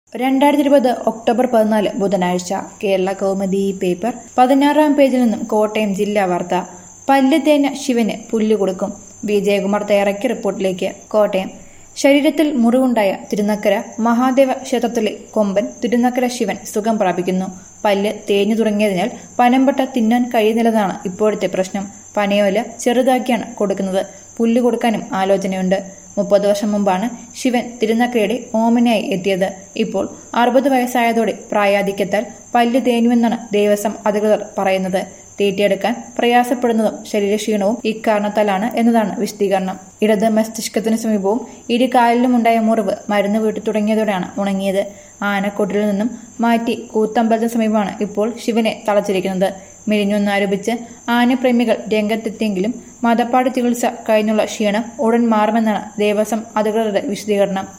രണ്ടായിരത്തി ഇരുപത് ഒക്ടോബർ പതിനാല് ബുധനാഴ്ച കേരള കൗമുദി പേപ്പർ പതിനാറാം പേജിൽ നിന്നും കോട്ടയം ജില്ലാ വാർത്ത പല്ല് തേഞ്ഞ ശിവന് പുല്ല് കൊടുക്കും വിജയകുമാർ തയ്യാറാക്കിയ റിപ്പോർട്ടിലേക്ക് കോട്ടയം ശരീരത്തിൽ മുറിവുണ്ടായ തിരുനക്കര മഹാദേവ ക്ഷേത്രത്തിലെ കൊമ്പൻ തിരുനക്കര ശിവൻ സുഖം പ്രാപിക്കുന്നു പല്ല് തേഞ്ഞു തുടങ്ങിയതിനാൽ പനമ്പട്ട തിന്നാൻ കഴിയുന്നില്ലെന്നാണ് ഇപ്പോഴത്തെ പ്രശ്നം പനയോല ചെറുതാക്കിയാണ് കൊടുക്കുന്നത് പുല്ല് കൊടുക്കാനും ആലോചനയുണ്ട് മുപ്പത് വർഷം മുമ്പാണ് ശിവൻ തിരുനക്കരയുടെ ഓമനയായി എത്തിയത് ഇപ്പോൾ അറുപത് വയസ്സായതോടെ പ്രായാധിക്യത്താൽ പല്ല് തേഞ്ഞുവെന്നാണ് ദേവസ്വം അധികൃതർ പറയുന്നത് തീറ്റിയെടുക്കാൻ പ്രയാസപ്പെടുന്നതും ശരീരക്ഷീണവും ഇക്കാരണത്താലാണ് എന്നതാണ് വിശദീകരണം ഇടത് മസ്തിഷ്കത്തിന് സമീപവും ഇരു കാലിലും ഉണ്ടായ മുറിവ് മരുന്ന് വീട്ടു തുടങ്ങിയതോടെയാണ് ഉണങ്ങിയത് ആനക്കൊട്ടിൽ നിന്നും മാറ്റി കൂത്തമ്പലത്തിന് സമീപമാണ് ഇപ്പോൾ ശിവനെ തളച്ചിരിക്കുന്നത് മെലിഞ്ഞൊന്നാരോപിച്ച് ആനപ്രേമികൾ രംഗത്തെത്തിയെങ്കിലും മതപ്പാട് ചികിത്സ കഴിഞ്ഞുള്ള ക്ഷീണം ഉടൻ മാറുമെന്നാണ് ദേവസ്വം അധികൃതരുടെ വിശദീകരണം